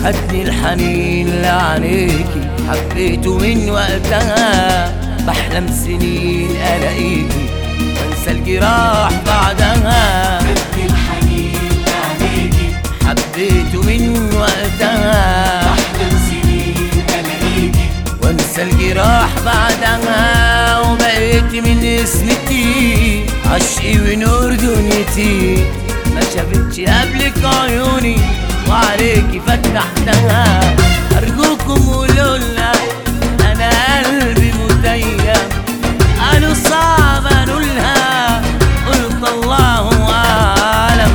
خدني الحنين لعينيكي حبيته من وقتها بحلم سنين الاقيكي وانسى الجراح بعدها خدني الحنين لعينيكي حبيته من وقتها بحلم سنين الاقيكي وانسى الجراح بعدها وبقيت من اسمتي عشقي ونور دنيتي ما شافتش قبلك عيوني وعليكي فتحتها ارجوكم قولوا لنا انا قلبي متيم قالوا صعب انولها قلت الله اعلم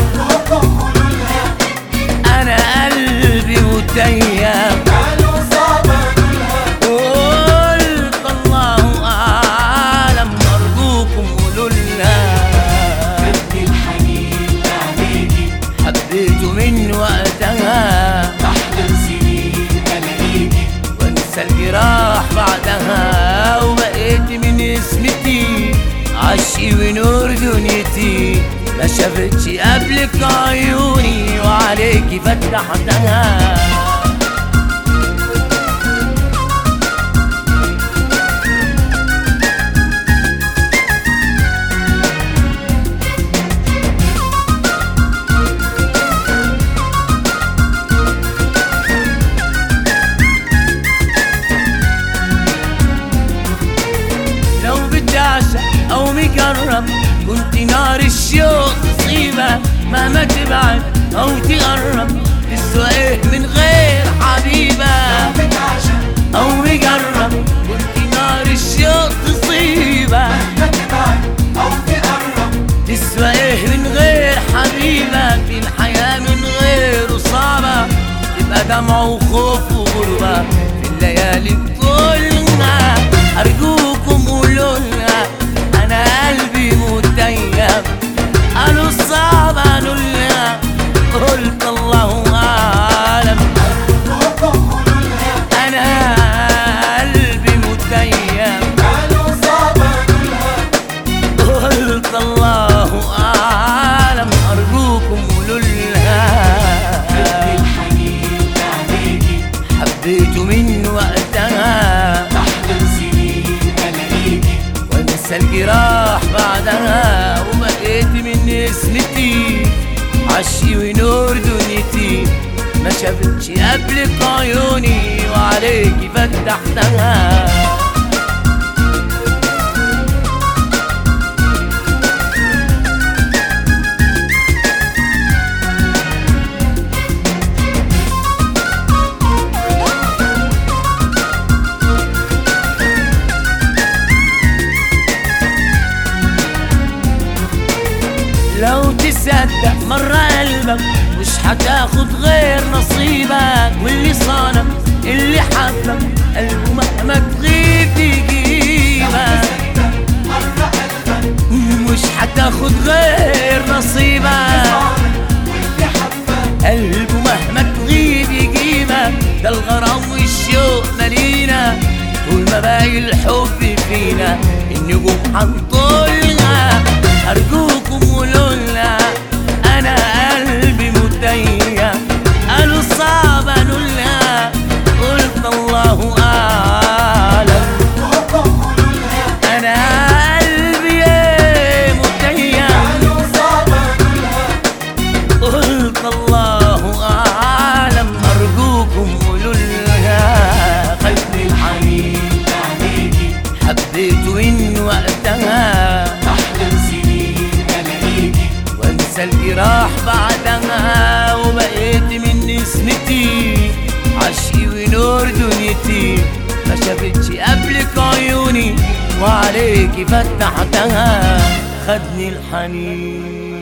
انا قلبي متيم قالوا صعب اقولها قلت الله أعلم أرجوكم قولوا لنا خدني الحنين لعينيكي حبيته من وقتها بحلم سنين الاقيكي وانسى الجراح بعدها وبقيت من اسمتي عشقي ونور دنيتي ما شافتش قبلك عيوني وعليكي فتحتها لو بدي اعشق او مجرب كنت نار الشوق تصيبة مهما تبعد او تقرب تسوى ايه من غير حبيبة بتعشق او مجرب كنت نار الشوق تصيبة ما تبعد او تقرب تسوى ايه من غير حبيبة في الحياة من غيره صعبة تبقى دمع وخوف وغربة في الليالي كلها أرجوكم قولوا لنا أنا قلبي متيم قالوا صعب قالوا لنا قلت الله أعلم قولوا لها أنا قلبي متيم قالوا صعب اقولها قلت الله أعلم أرجوكم قولوا لها خدني الحنين لعينيكي حبيته من وقتها بحلم سنين الاقيكي وانسى الجراح بعدها وبقيت من اسمتي عشقي ونور دنيتي ما شافتش قبلك عيوني وعليكي فتحتها لو تصدق مرة قلبك مش هتاخد غير نصيبك واللي صانك اللي حبك قلبه مهما تغيب يجيبك مرة قلبك مش هتاخد غير نصيبك واللي حبك قلبه مهما تغيب يجيبك ده الغرام والشوق مالينا طول ما باقي الحب فينا النجوم هنطولها أرجوكم قولوا لنا أنا قلبي متيم قالوا صعب قالوا لنا قلت الله أعلم قولوا لها أنا قلبي متيم قالوا صعب اقولها قلت الله أعلم أرجوكم قولوا لها خدني الحنين لعينيكي حبيته من وقتها بحلم سنين الاقيكي وانسى الجراح بعدها وبقيت من اسمتي عشقي ونور دنيتي ما شافتش قبلك عيوني وعليكي فتحتها خدني الحنين